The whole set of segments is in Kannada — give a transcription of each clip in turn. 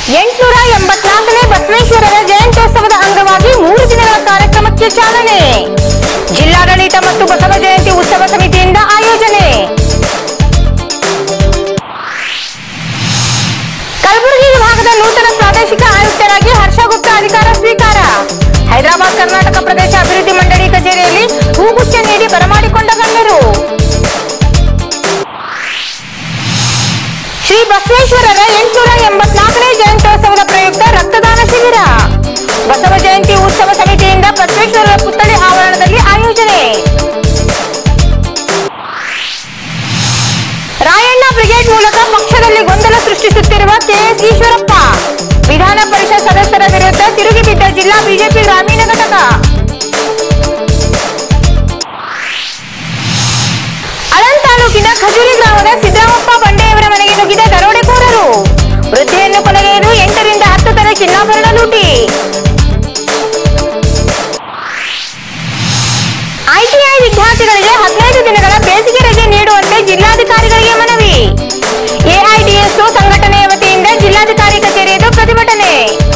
ಎಂಟುನೂರ ಎಂಬತ್ನಾಲ್ಕನೇ ಬಸವೇಶ್ವರರ ಜಯಂತ್ಯೋತ್ಸವದ ಅಂಗವಾಗಿ ಮೂರು ದಿನಗಳ ಕಾರ್ಯಕ್ರಮಕ್ಕೆ ಚಾಲನೆ ಜಿಲ್ಲಾಡಳಿತ ಮತ್ತು ಬಸವ ಜಯಂತಿ ಉತ್ಸವ ಸಮಿತಿಯಿಂದ ಆಯೋಜನೆ ಕಲಬುರಗಿ ವಿಭಾಗದ ನೂತನ ಪ್ರಾದೇಶಿಕ ಆಯುಕ್ತರಾಗಿ ಹರ್ಷ ಗುಪ್ತಾ ಅಧಿಕಾರ ಸ್ವೀಕಾರ ಹೈದರಾಬಾದ್ ಕರ್ನಾಟಕ ಪ್ರದೇಶ ಅಭಿವೃದ್ಧಿ ಮಂಡಳಿ ಕಚೇರಿಯಲ್ಲಿ ಹೂಗುಚ್ಛ ನೀಡಿ ಬರಮಾಡಿಕೊಂಡ ಗಣ್ಯರು ಶ್ರೀ ಬಸವೇಶ್ವರರ ಎಂಟುನೂರ ಎಂಬತ್ನಾಲ್ಕನೇ ಜಯಂತ್ಯೋತ್ಸವದ ಪ್ರಯುಕ್ತ ರಕ್ತದಾನ ಶಿಬಿರ ಬಸವ ಜಯಂತಿ ಉತ್ಸವ ಸಮಿತಿಯಿಂದ ಬಸವೇಶ್ವರರ ಪುತ್ಥಳಿ ಆವರಣದಲ್ಲಿ ಆಯೋಜನೆ ರಾಯಣ್ಣ ಬ್ರಿಗೇಡ್ ಮೂಲಕ ಪಕ್ಷದಲ್ಲಿ ಗೊಂದಲ ಸೃಷ್ಟಿಸುತ್ತಿರುವ ಕೆಎಸ್ ಈಶ್ವರಪ್ಪ ವಿಧಾನ ಪರಿಷತ್ ಸದಸ್ಯರ ವಿರುದ್ಧ ತಿರುಗಿ ಬಿದ್ದ ಜಿಲ್ಲಾ ಬಿಜೆಪಿ ಗ್ರಾಮೀಣ ಘಟಕ ಅಳನ್ ತಾಲೂಕಿನ ಖಜೂರಿ ಗ್ರಾಮದ ಸಿದ್ದರಾಮಪ್ಪ ಬಂಡೆಯವರ ಮನೆಗೆ ನುಗ್ಗಿದ ದರೋಡೆಕೋರರು ವೃದ್ಧೆಯನ್ನು ಕೊನೆಗೆಯಲು ಎಂಟರಿಂದ ಹತ್ತು ತರ ಚಿನ್ನಾಭರಣ ಲೂಟಿ ಐಟಿಐ ವಿದ್ಯಾರ್ಥಿಗಳಿಗೆ ಹದಿನೈದು ದಿನಗಳ ಬೇಸಿಗೆ ರಜೆ ನೀಡುವಂತೆ ಜಿಲ್ಲಾಧಿಕಾರಿಗಳಿಗೆ ಮನವಿ ಎಐಡಿಎಸ್ಒ ಸಂಘಟನೆಯ ವತಿಯಿಂದ ಜಿಲ್ಲಾಧಿಕಾರಿ ಕಚೇರಿ ಎದುರು ಪ್ರತಿಭಟನೆ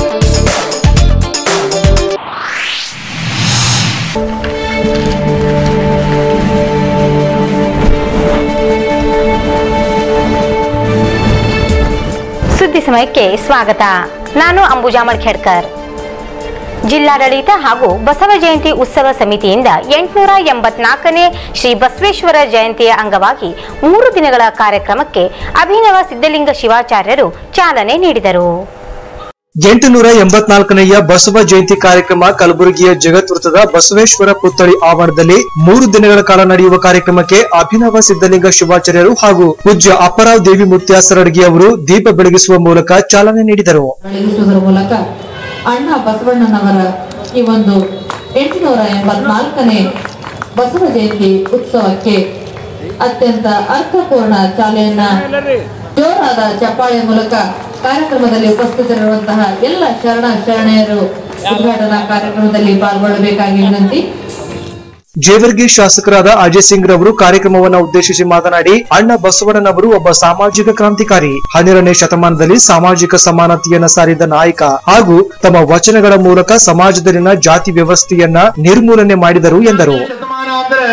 ಸುದ್ದಿ ಸಮಯಕ್ಕೆ ಸ್ವಾಗತ ನಾನು ಅಂಬುಜಾ ಮಡ್ಖೇಡ್ಕರ್ ಜಿಲ್ಲಾಡಳಿತ ಹಾಗೂ ಬಸವ ಜಯಂತಿ ಉತ್ಸವ ಸಮಿತಿಯಿಂದ ಎಂಟುನೂರ ಎಂಬತ್ನಾಲ್ಕನೇ ಶ್ರೀ ಬಸವೇಶ್ವರ ಜಯಂತಿಯ ಅಂಗವಾಗಿ ಮೂರು ದಿನಗಳ ಕಾರ್ಯಕ್ರಮಕ್ಕೆ ಅಭಿನವ ಸಿದ್ಧಲಿಂಗ ಶಿವಾಚಾರ್ಯರು ಚಾಲನೆ ನೀಡಿದರು ಎಂಟುನೂರ ಎಂಬತ್ನಾಲ್ಕನೆಯ ಬಸವ ಜಯಂತಿ ಕಾರ್ಯಕ್ರಮ ಕಲಬುರಗಿಯ ಜಗತ್ ವೃತ್ತದ ಬಸವೇಶ್ವರ ಪುತ್ಥಳಿ ಆವರಣದಲ್ಲಿ ಮೂರು ದಿನಗಳ ಕಾಲ ನಡೆಯುವ ಕಾರ್ಯಕ್ರಮಕ್ಕೆ ಅಭಿನವ ಸಿದ್ಧಲಿಂಗ ಶಿವಾಚಾರ್ಯರು ಹಾಗೂ ಪೂಜ್ಯ ಅಪ್ಪರಾವ್ ದೇವಿ ಮುತ್ಯಾಸರಡ್ಗಿ ಅವರು ದೀಪ ಬೆಳಗಿಸುವ ಮೂಲಕ ಚಾಲನೆ ನೀಡಿದರು ಬೆಳಗಿಸುವುದರ ಮೂಲಕ ಅಣ್ಣ ಬಸವಣ್ಣನವರ ಈ ಒಂದು ಎಂಟುನೂರ ಎಂಬತ್ನಾಲ್ಕನೇ ಬಸವ ಜಯಂತಿ ಉತ್ಸವಕ್ಕೆ ಅತ್ಯಂತ ಅರ್ಥಪೂರ್ಣ ಚಾಲೆಯನ್ನ ಜೋರಾದ ಚಪ್ಪಾಳೆಯ ಮೂಲಕ ಕಾರ್ಯಕ್ರಮದಲ್ಲಿ ಉಪಸ್ಥಿತರಿರುವಂತಹ ಎಲ್ಲ ಶರಣ ಶರಣೆಯರು ಉದ್ಘಾಟನಾ ಕಾರ್ಯಕ್ರಮದಲ್ಲಿ ಪಾಲ್ಗೊಳ್ಳಬೇಕಾಗಿ ವಿನಂತಿ ಜೇವರ್ಗಿ ಶಾಸಕರಾದ ಅಜಯ್ ಸಿಂಗ್ ರವರು ಕಾರ್ಯಕ್ರಮವನ್ನು ಉದ್ದೇಶಿಸಿ ಮಾತನಾಡಿ ಅಣ್ಣ ಬಸವಣ್ಣನವರು ಒಬ್ಬ ಸಾಮಾಜಿಕ ಕ್ರಾಂತಿಕಾರಿ ಹನ್ನೆರಡನೇ ಶತಮಾನದಲ್ಲಿ ಸಾಮಾಜಿಕ ಸಮಾನತೆಯನ್ನ ಸಾರಿದ ನಾಯಕ ಹಾಗೂ ತಮ್ಮ ವಚನಗಳ ಮೂಲಕ ಸಮಾಜದಲ್ಲಿನ ಜಾತಿ ವ್ಯವಸ್ಥೆಯನ್ನ ನಿರ್ಮೂಲನೆ ಮಾಡಿದರು ಎಂದರು ಶತಮಾನ ಅಂದ್ರೆ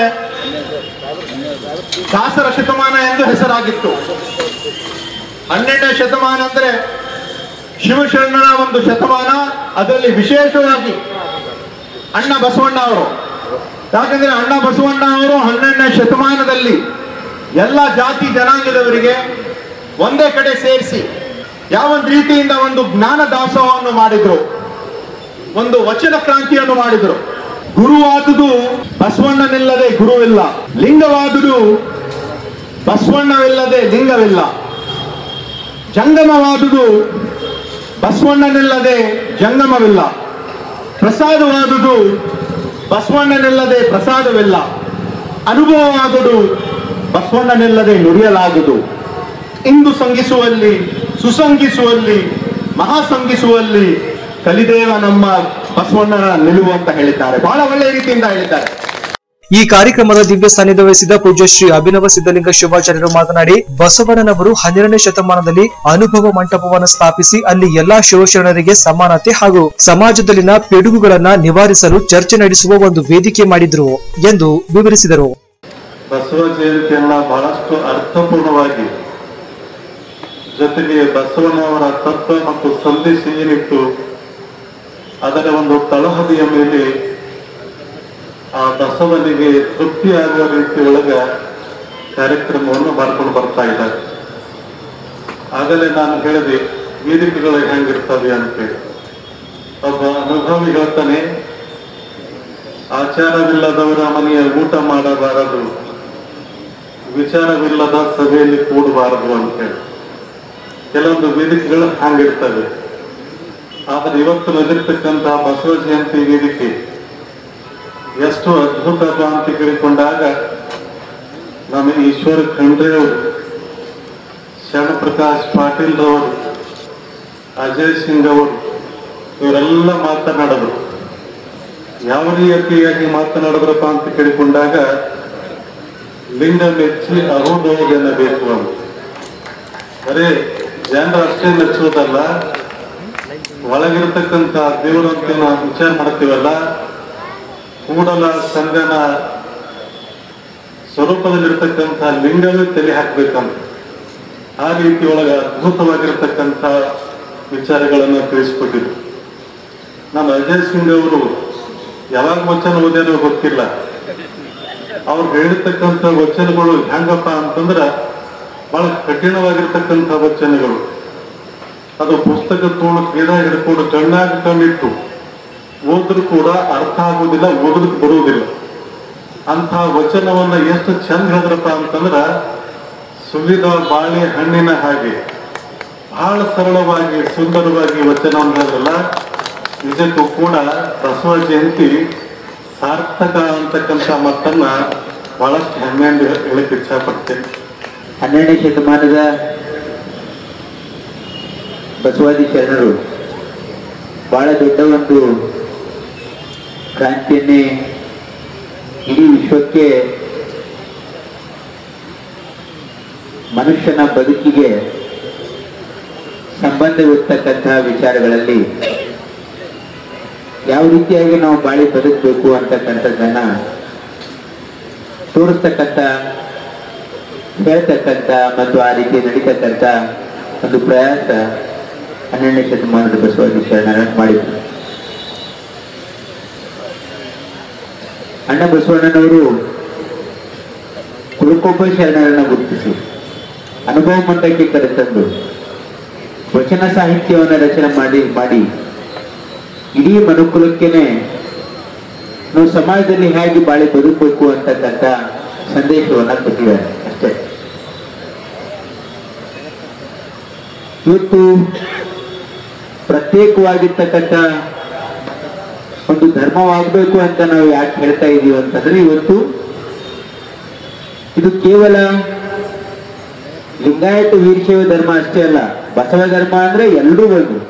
ದಾಸರ ಶತಮಾನ ಎಂದು ಹೆಸರಾಗಿತ್ತು ಹನ್ನೆರಡನೇ ಶತಮಾನ ಅಂದ್ರೆ ಶಿವಶರಣನ ಒಂದು ಶತಮಾನ ಅದರಲ್ಲಿ ವಿಶೇಷವಾಗಿ ಅಣ್ಣ ಬಸವಣ್ಣ ಅವರು ಯಾಕಂದ್ರೆ ಅಣ್ಣ ಬಸವಣ್ಣ ಅವರು ಹನ್ನೆರಡನೇ ಶತಮಾನದಲ್ಲಿ ಎಲ್ಲ ಜಾತಿ ಜನಾಂಗದವರಿಗೆ ಒಂದೇ ಕಡೆ ಸೇರಿಸಿ ಯಾವೊಂದು ರೀತಿಯಿಂದ ಒಂದು ಜ್ಞಾನ ದಾಸೋಹವನ್ನು ಮಾಡಿದ್ರು ಒಂದು ವಚನ ಕ್ರಾಂತಿಯನ್ನು ಮಾಡಿದರು ಗುರುವಾದುದು ಬಸವಣ್ಣನಿಲ್ಲದೆ ಗುರುವಿಲ್ಲ ಲಿಂಗವಾದುದು ಬಸವಣ್ಣವಿಲ್ಲದೆ ಲಿಂಗವಿಲ್ಲ ಜಂಗಮವಾದುದು ಬಸವಣ್ಣನಿಲ್ಲದೆ ಜಂಗಮವಿಲ್ಲ ಪ್ರಸಾದವಾದುದು ಬಸವಣ್ಣನಿಲ್ಲದೆ ಪ್ರಸಾದವಿಲ್ಲ ಅನುಭವವಾದುದು ಬಸವಣ್ಣನಿಲ್ಲದೆ ನುಡಿಯಲಾಗುವುದು ಇಂದು ಸಂಗಿಸುವಲ್ಲಿ ಸುಸಂಗಿಸುವಲ್ಲಿ ಮಹಾಸಂಗಿಸುವಲ್ಲಿ ಕಲಿದೇವ ನಮ್ಮ ಬಸವಣ್ಣನ ನಿಲುವು ಅಂತ ಹೇಳಿದ್ದಾರೆ ಬಹಳ ಒಳ್ಳೆಯ ರೀತಿಯಿಂದ ಹೇಳಿದ್ದಾರೆ ಈ ಕಾರ್ಯಕ್ರಮದ ದಿವ್ಯ ಸಾನ್ನಿಧ್ಯ ವಹಿಸಿದ ಪೂಜ್ಯ ಶ್ರೀ ಅಭಿನವ ಸಿದ್ಧಲಿಂಗ ಶಿವಾಚಾರ್ಯರು ಮಾತನಾಡಿ ಬಸವಣ್ಣನವರು ಹನ್ನೆರಡನೇ ಶತಮಾನದಲ್ಲಿ ಅನುಭವ ಮಂಟಪವನ್ನು ಸ್ಥಾಪಿಸಿ ಅಲ್ಲಿ ಎಲ್ಲಾ ಶಿವಶರಣರಿಗೆ ಸಮಾನತೆ ಹಾಗೂ ಸಮಾಜದಲ್ಲಿನ ಪಿಡುಗುಗಳನ್ನ ನಿವಾರಿಸಲು ಚರ್ಚೆ ನಡೆಸುವ ಒಂದು ವೇದಿಕೆ ಮಾಡಿದ್ರು ಎಂದು ವಿವರಿಸಿದರು ಬಸವ ಜಯಂತಿಯನ್ನ ಬಹಳಷ್ಟು ಅರ್ಥಪೂರ್ಣವಾಗಿ ಜೊತೆಗೆ ಬಸವಣ್ಣವರ ತತ್ವ ಮತ್ತು ಸಂದೇಶ ಏನಿತ್ತು ಅದರ ಒಂದು ತಳಹದಿಯ ಮೇಲೆ ಆ ಬಸವನಿಗೆ ತೃಪ್ತಿಯಾಗುವ ರೀತಿ ಒಳಗ ಕಾರ್ಯಕ್ರಮವನ್ನು ಮಾಡ್ಕೊಂಡು ಬರ್ತಾ ಇದ್ದಾರೆ ಆಗಲೇ ನಾನು ಹೇಳಿದೆ ವೇದಿಕೆಗಳು ಹೆಂಗಿರ್ತವೆ ಅಂತೇಳಿ ಒಬ್ಬ ಅನುಭವಿ ಹೇಳ್ತಾನೆ ಆಚಾರವಿಲ್ಲದವರ ಮನೆಯ ಊಟ ಮಾಡಬಾರದು ವಿಚಾರವಿಲ್ಲದ ಸಭೆಯಲ್ಲಿ ಕೂಡಬಾರದು ಅಂತೇಳಿ ಕೆಲವೊಂದು ವೇದಿಕೆಗಳು ಹಾಗಿರ್ತವೆ ಆದ್ರೆ ಇವತ್ತು ನಡೆದಿರ್ತಕ್ಕಂಥ ಬಸವ ಜಯಂತಿ ವೇದಿಕೆ ಎಷ್ಟು ಅದ್ಭುತ ಅಂತ ಕೇಳಿಕೊಂಡಾಗ ನಮ್ಮ ಈಶ್ವರ ಖಂಡ್ರೆ ಅವರು ಶರಣ ಪ್ರಕಾಶ್ ಪಾಟೀಲ್ ರವರು ಅಜಯ್ ಸಿಂಗ್ ಅವರು ಇವರೆಲ್ಲ ಮಾತನಾಡಿದ್ರು ಯಾವ ರೀತಿಯಾಗಿ ಮಾತನಾಡಿದ್ರಪ್ಪ ಅಂತ ಕೇಳಿಕೊಂಡಾಗ ಲಿಂಗ ಮೆಚ್ಚಿ ಅಹೋದೋಗ ಎನ್ನಬೇಕು ಅಂತ ಬರೇ ಜನರು ಅಷ್ಟೇ ಮೆಚ್ಚುವುದಲ್ಲ ಒಳಗಿರ್ತಕ್ಕಂಥ ದೇವರು ಅಂತ ನಾವು ವಿಚಾರ ಮಾಡ್ತೀವಲ್ಲ ಕೂಡಲ ಸಂಗನ ಸ್ವರೂಪದಲ್ಲಿರ್ತಕ್ಕಂಥ ಲಿಂಗವೇ ತಲೆ ಹಾಕ್ಬೇಕಂತ ಆ ರೀತಿ ಒಳಗ ಅದ್ಭುತವಾಗಿರ್ತಕ್ಕಂಥ ವಿಚಾರಗಳನ್ನು ತಿಳಿಸ್ಕೊಟ್ಟಿದ್ರು ನಮ್ಮ ಅಜಯ್ ಸಿಂಗ್ ಅವರು ಯಾವಾಗ ವಚನ ಓದ್ಯಾರೋ ಗೊತ್ತಿಲ್ಲ ಅವ್ರು ಹೇಳಿರ್ತಕ್ಕಂಥ ವಚನಗಳು ಹೆಂಗಪ್ಪ ಅಂತಂದ್ರ ಬಹಳ ಕಠಿಣವಾಗಿರ್ತಕ್ಕಂಥ ವಚನಗಳು ಅದು ಪುಸ್ತಕ ತೋಳು ಕೀಳಾಗಿ ಹಿಡ್ಕೊಂಡು ಕಣ್ಣಾಗಿ ಕಣ್ಣಿಟ್ಟು ಓದ್ರು ಕೂಡ ಅರ್ಥ ಆಗುವುದಿಲ್ಲ ಓದಲಿಕ್ಕೆ ಬರುವುದಿಲ್ಲ ಅಂಥ ವಚನವನ್ನ ಎಷ್ಟು ಚಂದ ಹೇಳಿದ್ರಪ್ಪ ಅಂತಂದ್ರ ಸುಲಿದ ಬಾಳೆ ಹಣ್ಣಿನ ಹಾಗೆ ಬಹಳ ಸರಳವಾಗಿ ಸುಂದರವಾಗಿ ವಚನವನ್ನು ಹೇಳಿದ್ರಲ್ಲ ನಿಜಕ್ಕೂ ಕೂಡ ಬಸವ ಜಯಂತಿ ಸಾರ್ಥಕ ಅಂತಕ್ಕಂಥ ಮತ್ತನ್ನ ಬಹಳಷ್ಟು ಹೆಮ್ಮೆಯಿಂದ ಹೇಳಕ್ ಇಚ್ಛಪಡ್ತೇನೆ ಹನ್ನೆರಡನೇ ಶತಮಾನದ ಬಸವಾದಿ ಶರಣರು ಬಹಳ ದೊಡ್ಡ ಒಂದು ಕ್ರಾಂತಿಯನ್ನೇ ಇಡೀ ವಿಶ್ವಕ್ಕೆ ಮನುಷ್ಯನ ಬದುಕಿಗೆ ಸಂಬಂಧವಿರ್ತಕ್ಕಂತಹ ವಿಚಾರಗಳಲ್ಲಿ ಯಾವ ರೀತಿಯಾಗಿ ನಾವು ಬಾಳಿ ಬದುಕಬೇಕು ಅಂತಕ್ಕಂಥದ್ದನ್ನ ತೋರಿಸ್ತಕ್ಕಂಥ ಹೇಳ್ತಕ್ಕಂಥ ಮತ್ತು ಆ ರೀತಿ ನಡೀತಕ್ಕಂಥ ಒಂದು ಪ್ರಯಾಸ ಹನ್ನೆರಡನೇ ಶತಮಾನದ ಬಸವಾದಿ ಶರಣರ ಮಾಡಿದ್ರು ಅಣ್ಣ ಬಸವಣ್ಣನವರು ಕುಲಕೊಬ್ಬ ಶರಣರನ್ನ ಗುರುತಿಸಿ ಅನುಭವ ಮಂಡಕ್ಕೆ ಕರೆತಂದು ವಚನ ಸಾಹಿತ್ಯವನ್ನು ರಚನೆ ಮಾಡಿ ಮಾಡಿ ಇಡೀ ಮನುಕುಲಕ್ಕೇನೆ ನಾವು ಸಮಾಜದಲ್ಲಿ ಹೇಗೆ ಬಾಳಿ ಬದುಕಬೇಕು ಅಂತಕ್ಕಂಥ ಸಂದೇಶವನ್ನ ಕೊಟ್ಟಿದ್ದಾರೆ ಅಷ್ಟೇ ಇವತ್ತು ಪ್ರತ್ಯೇಕವಾಗಿರ್ತಕ್ಕಂಥ ಒಂದು ಧರ್ಮವಾಗಬೇಕು ಅಂತ ನಾವು ಯಾಕೆ ಹೇಳ್ತಾ ಇದೀವಿ ಅಂತಂದ್ರೆ ಇವತ್ತು ಇದು ಕೇವಲ ಲಿಂಗಾಯತ ವೀರಶೈವ ಧರ್ಮ ಅಷ್ಟೇ ಅಲ್ಲ ಬಸವ ಧರ್ಮ ಅಂದ್ರೆ ಎಲ್ಲರೂ ಒಂದು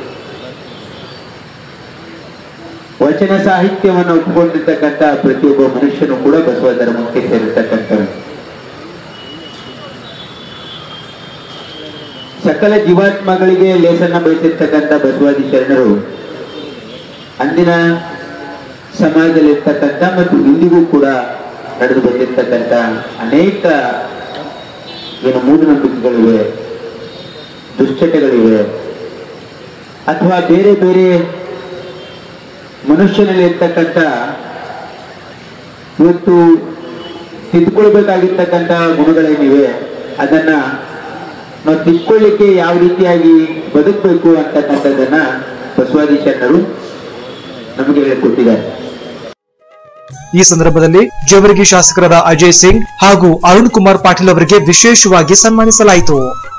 ವಚನ ಸಾಹಿತ್ಯವನ್ನು ಒಪ್ಪಿಕೊಂಡಿರ್ತಕ್ಕಂಥ ಪ್ರತಿಯೊಬ್ಬ ಮನುಷ್ಯನು ಕೂಡ ಬಸವ ಧರ್ಮಕ್ಕೆ ಸೇರಿರ್ತಕ್ಕಂಥವ್ರು ಸಕಲ ಜೀವಾತ್ಮಗಳಿಗೆ ಲೇಸನ್ನ ಬಯಸಿರ್ತಕ್ಕಂಥ ಬಸವಾದಿ ಶರಣರು ಅಂದಿನ ಸಮಾಜದಲ್ಲಿರ್ತಕ್ಕಂಥ ಮತ್ತು ಇಂದಿಗೂ ಕೂಡ ನಡೆದು ಬಂದಿರ್ತಕ್ಕಂಥ ಅನೇಕ ಏನು ಮೂಢನಂಬಿಕೆಗಳಿವೆ ದುಶ್ಚಟಗಳಿವೆ ಅಥವಾ ಬೇರೆ ಬೇರೆ ಮನುಷ್ಯನಲ್ಲಿ ಇರ್ತಕ್ಕಂಥ ಇವತ್ತು ತಿದ್ದುಕೊಳ್ಬೇಕಾಗಿರ್ತಕ್ಕಂಥ ಗುಣಗಳೇನಿವೆ ಅದನ್ನ ನಾವು ತಿದ್ಕೊಳ್ಳಿಕ್ಕೆ ಯಾವ ರೀತಿಯಾಗಿ ಬದುಕಬೇಕು ಅಂತಕ್ಕಂಥದ್ದನ್ನ ಬಸವಾದಿ ಶರಣರು ನಮಗೆ ಹೇಳಿಕೊಟ್ಟಿದ್ದಾರೆ ಈ ಸಂದರ್ಭದಲ್ಲಿ ಜೇವರ್ಗಿ ಶಾಸಕರಾದ ಅಜಯ್ ಸಿಂಗ್ ಹಾಗೂ ಅರುಣ್ ಕುಮಾರ್ ಪಾಟೀಲ್ ಅವರಿಗೆ ವಿಶೇಷವಾಗಿ ಸನ್ಮಾನಿಸಲಾಯಿತು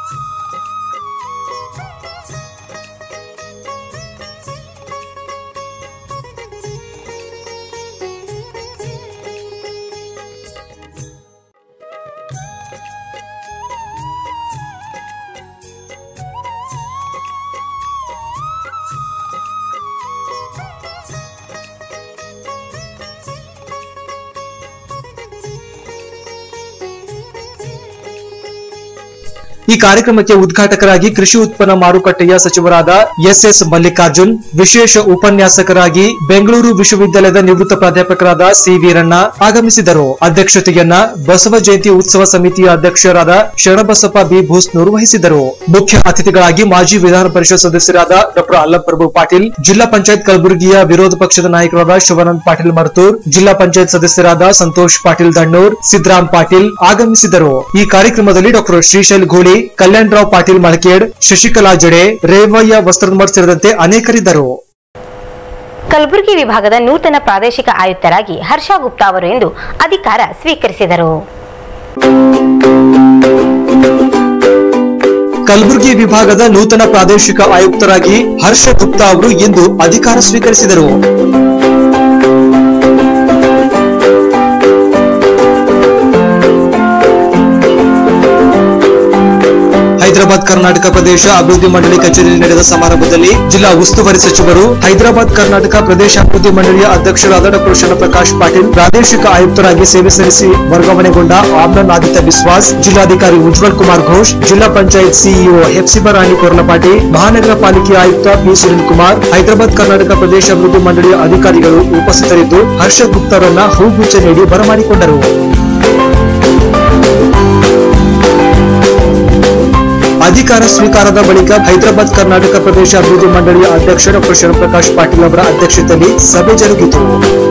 ಈ ಕಾರ್ಯಕ್ರಮಕ್ಕೆ ಉದ್ಘಾಟಕರಾಗಿ ಕೃಷಿ ಉತ್ಪನ್ನ ಮಾರುಕಟ್ಟೆಯ ಸಚಿವರಾದ ಎಸ್ ಎಸ್ ಮಲ್ಲಿಕಾರ್ಜುನ್ ವಿಶೇಷ ಉಪನ್ಯಾಸಕರಾಗಿ ಬೆಂಗಳೂರು ವಿಶ್ವವಿದ್ಯಾಲಯದ ನಿವೃತ್ತ ಪ್ರಾಧ್ಯಾಪಕರಾದ ಸಿ ವೀರಣ್ಣ ಆಗಮಿಸಿದರು ಅಧ್ಯಕ್ಷತೆಯನ್ನ ಬಸವ ಜಯಂತಿ ಉತ್ಸವ ಸಮಿತಿಯ ಅಧ್ಯಕ್ಷರಾದ ಶರಣಬಸಪ್ಪ ಬಿ ಭೂಸ್ನೂರ್ ವಹಿಸಿದರು ಮುಖ್ಯ ಅತಿಥಿಗಳಾಗಿ ಮಾಜಿ ವಿಧಾನ ಪರಿಷತ್ ಸದಸ್ಯರಾದ ಡಾಕ್ಟರ್ ಅಲ್ಲಪ್ರಭು ಪಾಟೀಲ್ ಜಿಲ್ಲಾ ಪಂಚಾಯತ್ ಕಲಬುರಗಿಯ ವಿರೋಧ ಪಕ್ಷದ ನಾಯಕರಾದ ಶಿವಾನಂದ್ ಪಾಟೀಲ್ ಮರ್ತೂರ್ ಜಿಲ್ಲಾ ಪಂಚಾಯತ್ ಸದಸ್ಯರಾದ ಸಂತೋಷ್ ಪಾಟೀಲ್ ದಂಡೂರ್ ಸಿದ್ದರಾಮ್ ಪಾಟೀಲ್ ಆಗಮಿಸಿದರು ಈ ಕಾರ್ಯಕ್ರಮದಲ್ಲಿ ಡಾಕ್ಟರ್ ಶ್ರೀಶೈಲ್ ಘೋಳಿ ಕಲ್ಯಾಣರಾವ್ ಪಾಟೀಲ್ ಮಳಕೇಡ್ ಶಶಿಕಲಾ ಜಡೆ ರೇವಯ್ಯ ವಸ್ತ್ರಮಠ್ ಸೇರಿದಂತೆ ಅನೇಕರಿದ್ದರು ಕಲಬುರಗಿ ವಿಭಾಗದ ನೂತನ ಪ್ರಾದೇಶಿಕ ಆಯುಕ್ತರಾಗಿ ಹರ್ಷ ಗುಪ್ತಾ ಅವರು ಇಂದು ಅಧಿಕಾರ ಸ್ವೀಕರಿಸಿದರು ಕಲಬುರಗಿ ವಿಭಾಗದ ನೂತನ ಪ್ರಾದೇಶಿಕ ಆಯುಕ್ತರಾಗಿ ಹರ್ಷ ಗುಪ್ತಾ ಅವರು ಇಂದು ಅಧಿಕಾರ ಸ್ವೀಕರಿಸಿದರು ಹೈದರಾಬಾದ್ ಹೈದರಾಬಾದ್ ಕರ್ನಾಟಕ ಪ್ರದೇಶ ಅಭಿವೃದ್ಧಿ ಮಂಡಳಿ ಕಚೇರಿಯಲ್ಲಿ ನಡೆದ ಸಮಾರಂಭದಲ್ಲಿ ಜಿಲ್ಲಾ ಉಸ್ತುವಾರಿ ಸಚಿವರು ಹೈದರಾಬಾದ್ ಕರ್ನಾಟಕ ಪ್ರದೇಶ ಅಭಿವೃದ್ಧಿ ಮಂಡಳಿಯ ಅಧ್ಯಕ್ಷರಾದ ಡಾಕ್ಟರ್ ಶರಣಪ್ರಕಾಶ್ ಪಾಟೀಲ್ ಪ್ರಾದೇಶಿಕ ಆಯುಕ್ತರಾಗಿ ಸೇವೆ ಸಲ್ಲಿಸಿ ವರ್ಗಾವಣೆಗೊಂಡ ಆಮ್ಲನ್ ಆದಿತ್ಯ ಬಿಸ್ವಾಸ್ ಜಿಲ್ಲಾಧಿಕಾರಿ ಉಜ್ವಲ್ ಕುಮಾರ್ ಘೋಷ್ ಜಿಲ್ಲಾ ಪಂಚಾಯತ್ ಸಿಇಒ ಹೆಪ್ಸಿಬಾ ರಾಣಿ ಕೊರ್ಲಪಾಟಿ ಮಹಾನಗರ ಪಾಲಿಕೆ ಆಯುಕ್ತ ಪಿ ಸುನಿಲ್ ಕುಮಾರ್ ಹೈದರಾಬಾದ್ ಕರ್ನಾಟಕ ಪ್ರದೇಶ ಅಭಿವೃದ್ಧಿ ಮಂಡಳಿಯ ಅಧಿಕಾರಿಗಳು ಉಪಸ್ಥಿತರಿದ್ದು ಹರ್ಷ ಗುಪ್ತರನ್ನ ಹೂಗುಚ್ಛ ನೀಡಿ ಬರಮಾಡಿಕೊಂಡರು ಅಧಿಕಾರ ಸ್ವೀಕಾರದ ಬಳಿಕ ಹೈದರಾಬಾದ್ ಕರ್ನಾಟಕ ಪ್ರದೇಶ ಅಭಿವೃದ್ಧಿ ಮಂಡಳಿಯ ಅಧ್ಯಕ್ಷ ಡಾಕ್ಟರ್ ಶರಣಪ್ರಕಾಶ್ ಪಾಟೀಲ್ ಅವರ ಅಧ್ಯಕ್ಷತೆಯಲ್ಲಿ ಸಭೆ ಜರುಗಿತು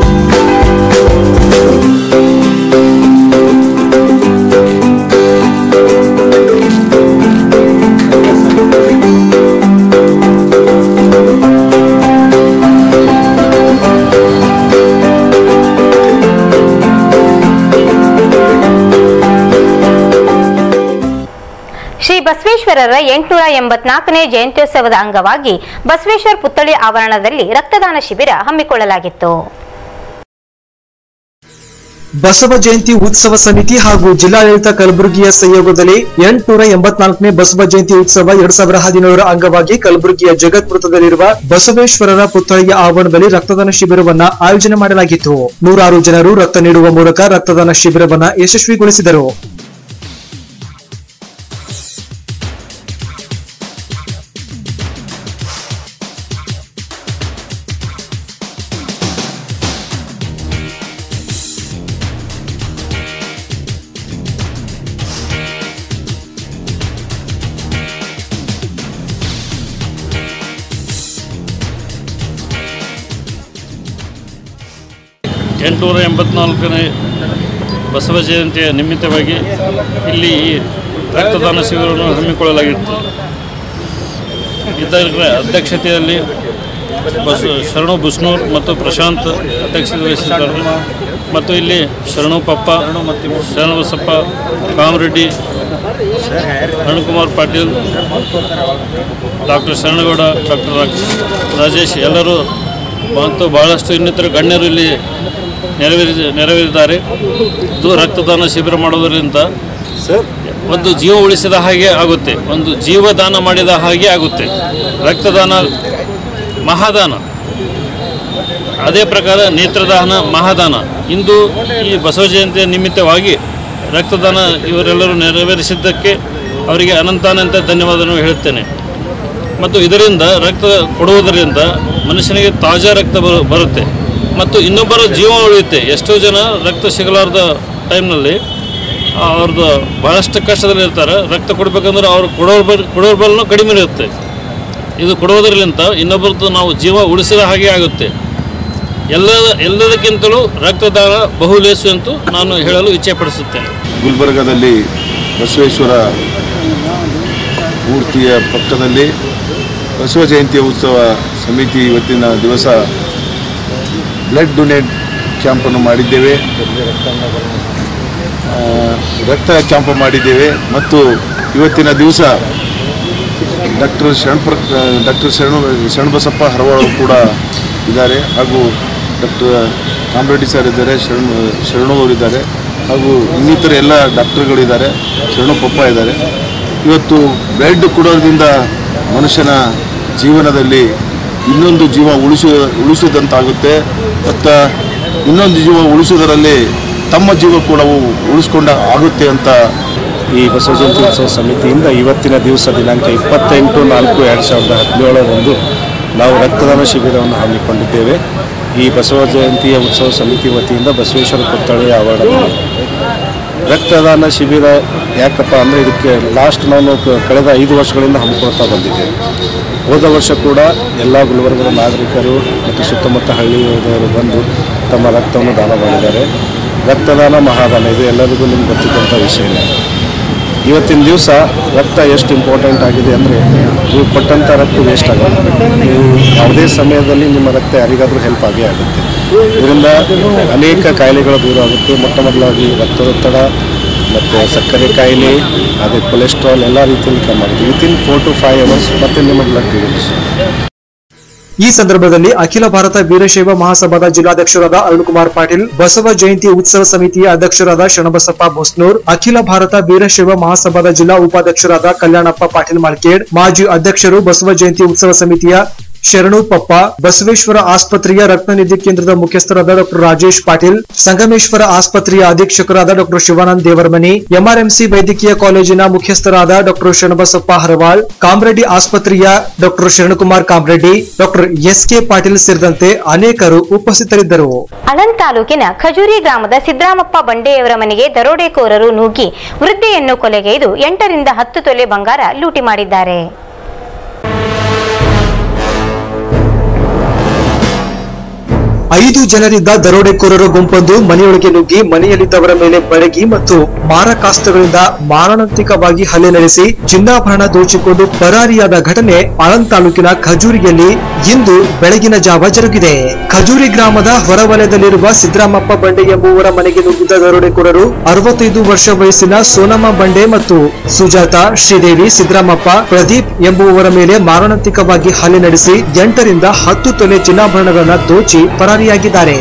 ಶ್ರೀ ಬಸವೇಶ್ವರರ ಎಂಟುನೂರ ಎಂಬತ್ನಾಲ್ಕನೇ ಜಯಂತ್ಯೋತ್ಸವದ ಅಂಗವಾಗಿ ಬಸವೇಶ್ವರ ಪುತ್ಥಳಿ ಆವರಣದಲ್ಲಿ ರಕ್ತದಾನ ಶಿಬಿರ ಹಮ್ಮಿಕೊಳ್ಳಲಾಗಿತ್ತು ಬಸವ ಜಯಂತಿ ಉತ್ಸವ ಸಮಿತಿ ಹಾಗೂ ಜಿಲ್ಲಾಡಳಿತ ಕಲಬುರಗಿಯ ಸಹಯೋಗದಲ್ಲಿ ಎಂಟುನೂರ ಎಂಬತ್ನಾಲ್ಕನೇ ಬಸವ ಜಯಂತಿ ಉತ್ಸವ ಎರಡ್ ಸಾವಿರದ ಹದಿನೇಳರ ಅಂಗವಾಗಿ ಕಲಬುರಗಿಯ ಜಗತ್ ವೃತ್ತದಲ್ಲಿರುವ ಬಸವೇಶ್ವರರ ಪುತ್ಥಳಿಯ ಆವರಣದಲ್ಲಿ ರಕ್ತದಾನ ಶಿಬಿರವನ್ನ ಆಯೋಜನೆ ಮಾಡಲಾಗಿತ್ತು ನೂರಾರು ಜನರು ರಕ್ತ ನೀಡುವ ಮೂಲಕ ರಕ್ತದಾನ ಶಿಬಿರವನ್ನ ಯಶಸ್ವಿಗೊಳಿಸಿದರು ಎಂಟುನೂರ ಎಂಬತ್ನಾಲ್ಕನೇ ಬಸವ ಜಯಂತಿಯ ನಿಮಿತ್ತವಾಗಿ ಇಲ್ಲಿ ರಕ್ತದಾನ ಶಿಬಿರವನ್ನು ಹಮ್ಮಿಕೊಳ್ಳಲಾಗಿತ್ತು ಇದರ ಅಧ್ಯಕ್ಷತೆಯಲ್ಲಿ ಬಸ್ ಶರಣು ಬುಸ್ನೂರ್ ಮತ್ತು ಪ್ರಶಾಂತ್ ಅಧ್ಯಕ್ಷತೆ ವಹಿಸಿದ್ದಾರೆ ಮತ್ತು ಇಲ್ಲಿ ಶರಣು ಪಪ್ಪ ಶರಣು ಬಸಪ್ಪ ಕಾಮರೆಡ್ಡಿ ಅರುಣ್ಕುಮಾರ್ ಪಾಟೀಲ್ ಡಾಕ್ಟರ್ ಶರಣಗೌಡ ಡಾಕ್ಟರ್ ರಾಜೇಶ್ ಎಲ್ಲರೂ ಮತ್ತು ಬಹಳಷ್ಟು ಇನ್ನಿತರ ಗಣ್ಯರು ಇಲ್ಲಿ ನೆರವೇರಿ ನೆರವೇರಿದ್ದಾರೆ ಇದು ರಕ್ತದಾನ ಶಿಬಿರ ಮಾಡೋದರಿಂದ ಒಂದು ಜೀವ ಉಳಿಸಿದ ಹಾಗೆ ಆಗುತ್ತೆ ಒಂದು ಜೀವದಾನ ಮಾಡಿದ ಹಾಗೆ ಆಗುತ್ತೆ ರಕ್ತದಾನ ಮಹಾದಾನ ಅದೇ ಪ್ರಕಾರ ನೇತ್ರದಾನ ಮಹಾದಾನ ಇಂದು ಈ ಬಸವ ಜಯಂತಿಯ ನಿಮಿತ್ತವಾಗಿ ರಕ್ತದಾನ ಇವರೆಲ್ಲರೂ ನೆರವೇರಿಸಿದ್ದಕ್ಕೆ ಅವರಿಗೆ ಅನಂತಾನಂತ ಧನ್ಯವಾದವನ್ನು ಹೇಳುತ್ತೇನೆ ಮತ್ತು ಇದರಿಂದ ರಕ್ತ ಕೊಡುವುದರಿಂದ ಮನುಷ್ಯನಿಗೆ ತಾಜಾ ರಕ್ತ ಬರು- ಬರುತ್ತೆ ಮತ್ತು ಇನ್ನೊಬ್ಬರ ಜೀವ ಉಳಿಯುತ್ತೆ ಎಷ್ಟೋ ಜನ ರಕ್ತ ಸಿಗಲಾರ್ದ ಟೈಮ್ನಲ್ಲಿ ಅವ್ರದ್ದು ಬಹಳಷ್ಟು ಕಷ್ಟದಲ್ಲಿ ಇರ್ತಾರೆ ರಕ್ತ ಕೊಡಬೇಕಂದ್ರೆ ಅವ್ರು ಕೊಡೋರ್ ಬಲ್ ಕೊಡೋರ್ ಬಲ್ಲೂ ಕಡಿಮೆ ಇರುತ್ತೆ ಇದು ಕೊಡುವುದರಿಂದ ಇನ್ನೊಬ್ಬರದ್ದು ನಾವು ಜೀವ ಉಳಿಸಿದ ಹಾಗೆ ಆಗುತ್ತೆ ಎಲ್ಲ ಎಲ್ಲದಕ್ಕಿಂತಲೂ ರಕ್ತದಾನ ಬಹುಲೇಸು ಎಂದು ನಾನು ಹೇಳಲು ಇಚ್ಛೆಪಡಿಸುತ್ತೇನೆ ಗುಲ್ಬರ್ಗದಲ್ಲಿ ಬಸವೇಶ್ವರ ಮೂರ್ತಿಯ ಪಕ್ಕದಲ್ಲಿ ಬಸವ ಜಯಂತಿಯ ಉತ್ಸವ ಸಮಿತಿ ಇವತ್ತಿನ ದಿವಸ ಬ್ಲಡ್ ಡೊನೇಟ್ ಕ್ಯಾಂಪನ್ನು ಮಾಡಿದ್ದೇವೆ ಆ, ರಕ್ತ ಕ್ಯಾಂಪ್ ಮಾಡಿದ್ದೇವೆ ಮತ್ತು ಇವತ್ತಿನ ದಿವಸ ಡಾಕ್ಟರ್ ಶರಣಪ್ರ ಡಾಕ್ಟರ್ ಶರಣ ಶರಣಬಸಪ್ಪ ಹರವಾಳು ಕೂಡ ಇದ್ದಾರೆ ಹಾಗೂ ಡಾಕ್ಟರ್ ಕಾಮರೆಡ್ಡಿ ಸರ್ ಇದ್ದಾರೆ ಶರಣ ಶರಣು ಅವರಿದ್ದಾರೆ ಹಾಗೂ ಇನ್ನಿತರ ಎಲ್ಲ ಡಾಕ್ಟರ್ಗಳಿದ್ದಾರೆ ಶರಣು ಪಪ್ಪ ಇದ್ದಾರೆ ಇವತ್ತು ಬ್ಲಡ್ ಕೊಡೋದ್ರಿಂದ ಮನುಷ್ಯನ ಜೀವನದಲ್ಲಿ ಇನ್ನೊಂದು ಜೀವ ಉಳಿಸು ಉಳಿಸೋದಂತಾಗುತ್ತೆ ಮತ್ತು ಇನ್ನೊಂದು ಜೀವ ಉಳಿಸೋದರಲ್ಲಿ ತಮ್ಮ ಜೀವ ಕೂಡ ಉಳಿಸ್ಕೊಂಡ ಆಗುತ್ತೆ ಅಂತ ಈ ಬಸವ ಜಯಂತಿ ಉತ್ಸವ ಸಮಿತಿಯಿಂದ ಇವತ್ತಿನ ದಿವಸ ದಿನಾಂಕ ಇಪ್ಪತ್ತೆಂಟು ನಾಲ್ಕು ಎರಡು ಸಾವಿರದ ಹದಿನೇಳರಂದು ನಾವು ರಕ್ತದಾನ ಶಿಬಿರವನ್ನು ಹಮ್ಮಿಕೊಂಡಿದ್ದೇವೆ ಈ ಬಸವ ಜಯಂತಿಯ ಉತ್ಸವ ಸಮಿತಿ ವತಿಯಿಂದ ಬಸವೇಶ್ವರ ಪುತ್ಥಳಿಯ ಆವರಣದಲ್ಲಿ ರಕ್ತದಾನ ಶಿಬಿರ ಯಾಕಪ್ಪ ಅಂದರೆ ಇದಕ್ಕೆ ಲಾಸ್ಟ್ ನಾವು ಕ- ಕಳೆದ ಐದು ವರ್ಷಗಳಿಂದ ಹಮ್ಮಿಕೊಳ್ತಾ ಬಂದಿದ್ದೇವೆ ಹೋದ ವರ್ಷ ಕೂಡ ಎಲ್ಲ ಗುಲ್ಬರ್ಗದ ನಾಗರಿಕರು ಮತ್ತು ಸುತ್ತಮುತ್ತ ಹಳ್ಳಿಯವರು ಬಂದು ತಮ್ಮ ರಕ್ತವನ್ನು ದಾನ ಮಾಡಿದ್ದಾರೆ ರಕ್ತದಾನ ಮಹಾದಾನ ಇದು ಎಲ್ಲರಿಗೂ ನಿಮ್ಗೆ ಗೊತ್ತಿದ್ದಂಥ ವಿಷಯನೇ ಇವತ್ತಿನ ದಿವಸ ರಕ್ತ ಎಷ್ಟು ಇಂಪಾರ್ಟೆಂಟ್ ಆಗಿದೆ ಅಂದರೆ ನೀವು ಕೊಟ್ಟಂಥ ರಕ್ತ ವೇಸ್ಟ್ ಆಗಲ್ಲ ನೀವು ಯಾವುದೇ ಸಮಯದಲ್ಲಿ ನಿಮ್ಮ ರಕ್ತ ಯಾರಿಗಾದರೂ ಹೆಲ್ಪ್ ಆಗೇ ಆಗುತ್ತೆ ಇದರಿಂದ ಅನೇಕ ಕಾಯಿಲೆಗಳು ದೂರ ಆಗುತ್ತೆ ಮೊಟ್ಟ ಮೊದಲಾಗಿ ರಕ್ತದೊತ್ತಡ ಮತ್ತು ಸಕ್ಕರೆ ಕಾಯಿಲೆ ಅದೇ ಕೊಲೆಸ್ಟ್ರಾಲ್ ಎಲ್ಲ ರೀತಿಯಲ್ಲಿ ಕಮ್ಮಿ ಆಗುತ್ತೆ within four to five hours ಮತ್ತೆ ನಿಮ್ಮ ಬ್ಲಡ್ ಈ ಸಂದರ್ಭದಲ್ಲಿ ಅಖಿಲ ಭಾರತ ವೀರಶೈವ ಮಹಾಸಭಾದ ಜಿಲ್ಲಾಧ್ಯಕ್ಷರಾದ ಅರುಣ್ ಕುಮಾರ್ ಪಾಟೀಲ್ ಬಸವ ಜಯಂತಿ ಉತ್ಸವ ಸಮಿತಿಯ ಅಧ್ಯಕ್ಷರಾದ ಶರಣಬಸಪ್ಪ ಬೊಸ್ನೂರ್ ಅಖಿಲ ಭಾರತ ವೀರಶೈವ ಮಹಾಸಭಾದ ಜಿಲ್ಲಾ ಉಪಾಧ್ಯಕ್ಷರಾದ ಕಲ್ಯಾಣಪ್ಪ ಪಾಟೀಲ್ ಮಾಲ್ಕೇಡ್ ಮಾಜಿ ಅಧ್ಯಕ್ಷರು ಬಸವ ಜಯಂತಿ ಉತ್ಸವ ಸಮಿತಿಯ ಶರಣು ಪಪ್ಪ ಬಸವೇಶ್ವರ ಆಸ್ಪತ್ರೆಯ ರಕ್ತನಿಧಿ ಕೇಂದ್ರದ ಮುಖ್ಯಸ್ಥರಾದ ಡಾಕ್ಟರ್ ರಾಜೇಶ್ ಪಾಟೀಲ್ ಸಂಗಮೇಶ್ವರ ಆಸ್ಪತ್ರೆಯ ಅಧೀಕ್ಷಕರಾದ ಡಾಕ್ಟರ್ ಶಿವಾನಂದ್ ದೇವರಮನಿ ಎಂಆರ್ಎಂಸಿ ವೈದ್ಯಕೀಯ ಕಾಲೇಜಿನ ಮುಖ್ಯಸ್ಥರಾದ ಡಾಕ್ಟರ್ ಶರಣಬಸಪ್ಪ ಹರವಾಳ್ ಕಾಮರೆಡ್ಡಿ ಆಸ್ಪತ್ರೆಯ doctor Sharankumar Kamareddy doctor S K Patil ಸೇರಿದಂತೆ ಅನೇಕರು ಉಪಸ್ಥಿತರಿದ್ದರು ಅಳಂದ್ ತಾಲೂಕಿನ ಖಜೂರಿ ಗ್ರಾಮದ ಸಿದ್ದರಾಮಪ್ಪ ಬಂಡೆಯವರ ಮನೆಗೆ ದರೋಡೆಕೋರರು ನುಗ್ಗಿ ವೃದ್ಧೆಯನ್ನು ಕೊಲೆಗೈದು ಎಂಟರಿಂದ ಹತ್ತು ತೊಲೆ ಬಂಗಾರ ಲೂಟಿ ಮಾಡಿದ್ದಾರೆ ಐದು ಜನರಿದ್ದ ದರೋಡೆಕೋರರ ಗುಂಪೊಂದು ಮನೆಯೊಳಗೆ ನುಗ್ಗಿ ಮನೆಯಲ್ಲಿದ್ದವರ ಮೇಲೆ ಬೆಳಗಿ ಮತ್ತು ಮಾರಕಾಸ್ತ್ರಗಳಿಂದ ಮಾರಣಾಂತಿಕವಾಗಿ ಹಲ್ಲೆ ನಡೆಸಿ ಚಿನ್ನಾಭರಣ ದೋಚಿಕೊಂಡು ಪರಾರಿಯಾದ ಘಟನೆ ಆಳಂದ್ ತಾಲೂಕಿನ ಖಜೂರಿಯಲ್ಲಿ ಇಂದು ಬೆಳಗಿನ ಜಾವ ಜರುಗಿದೆ ಖಜೂರಿ ಗ್ರಾಮದ ಹೊರವಲಯದಲ್ಲಿರುವ ಸಿದ್ದರಾಮಪ್ಪ ಬಂಡೆ ಎಂಬುವರ ಮನೆಗೆ ನುಗ್ಗಿದ್ದ ದರೋಡೆಕೋರರು ಅರವತ್ತೈದು ವರ್ಷ ವಯಸ್ಸಿನ ಸೋನಮ್ಮ ಬಂಡೆ ಮತ್ತು ಸುಜಾತ ಶ್ರೀದೇವಿ ಸಿದ್ದರಾಮಪ್ಪ ಪ್ರದೀಪ್ ಎಂಬುವವರ ಮೇಲೆ ಮಾರಣಾಂತಿಕವಾಗಿ ಹಲ್ಲೆ ನಡೆಸಿ ಎಂಟರಿಂದ ಹತ್ತು ತೊಲೆ ಚಿನ್ನಾಭರಣಗಳನ್ನ ದೋಚಿ ಪರಾರಿಯಾಗಿದ್ದಾರೆ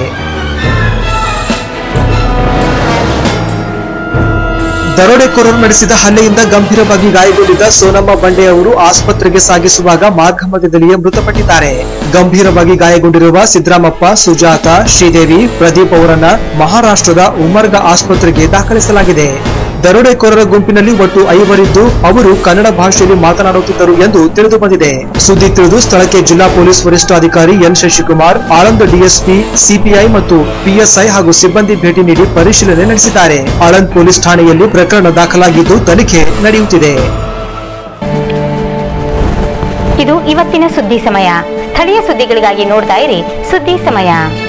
ದರೋಡೆಕೋರರು ನಡೆಸಿದ ಹಲ್ಲೆಯಿಂದ ಗಂಭೀರವಾಗಿ ಗಾಯಗೊಂಡಿದ್ದ ಸೋನಮ್ಮ ಬಂಡೆ ಅವರು ಆಸ್ಪತ್ರೆಗೆ ಸಾಗಿಸುವಾಗ ಮಾರ್ಗ ಮಧ್ಯದಲ್ಲಿಯೇ ಮೃತಪಟ್ಟಿದ್ದಾರೆ ಗಂಭೀರವಾಗಿ ಗಾಯಗೊಂಡಿರುವ ಸಿದ್ದರಾಮಪ್ಪ ಸುಜಾತ ಶ್ರೀದೇವಿ ಪ್ರದೀಪ್ ಅವರನ್ನ ಮಹಾರಾಷ್ಟ್ರದ ಉಮರ್ಗ ಆಸ್ಪತ್ರೆಗೆ ದಾಖಲಿಸಲಾಗಿದೆ ದರೋಡೆಕೋರರ ಗುಂಪಿನಲ್ಲಿ ಒಟ್ಟು ಐವರಿದ್ದು ಅವರು ಕನ್ನಡ ಭಾಷೆಯಲ್ಲಿ ಮಾತನಾಡುತ್ತಿದ್ದರು ಎಂದು ತಿಳಿದು ಬಂದಿದೆ ಸುದ್ದಿ ತಿಳಿದು ಸ್ಥಳಕ್ಕೆ ಜಿಲ್ಲಾ ಪೊಲೀಸ್ ವರಿಷ್ಠಾಧಿಕಾರಿ N Shashikumar Aland DSP CPI ಮತ್ತು ಪಿಎಸ್ಐ ಹಾಗೂ ಸಿಬ್ಬಂದಿ ಭೇಟಿ ನೀಡಿ ಪರಿಶೀಲನೆ ನಡೆಸಿದ್ದಾರೆ ಆಳಂದ್ ಪೊಲೀಸ್ ಠಾಣೆಯಲ್ಲಿ ಪ್ರಕರಣ ದಾಖಲಾಗಿದ್ದು ತನಿಖೆ ನಡೆಯುತ್ತಿದೆ ಇದು ಇವತ್ತಿನ ಸುದ್ದಿ ಸಮಯ ಸ್ಥಳೀಯ ಸುದ್ದಿಗಳಿಗಾಗಿ ನೋಡ್ತಾ ಇರಿ ಸುದ್ದಿ ಸಮಯ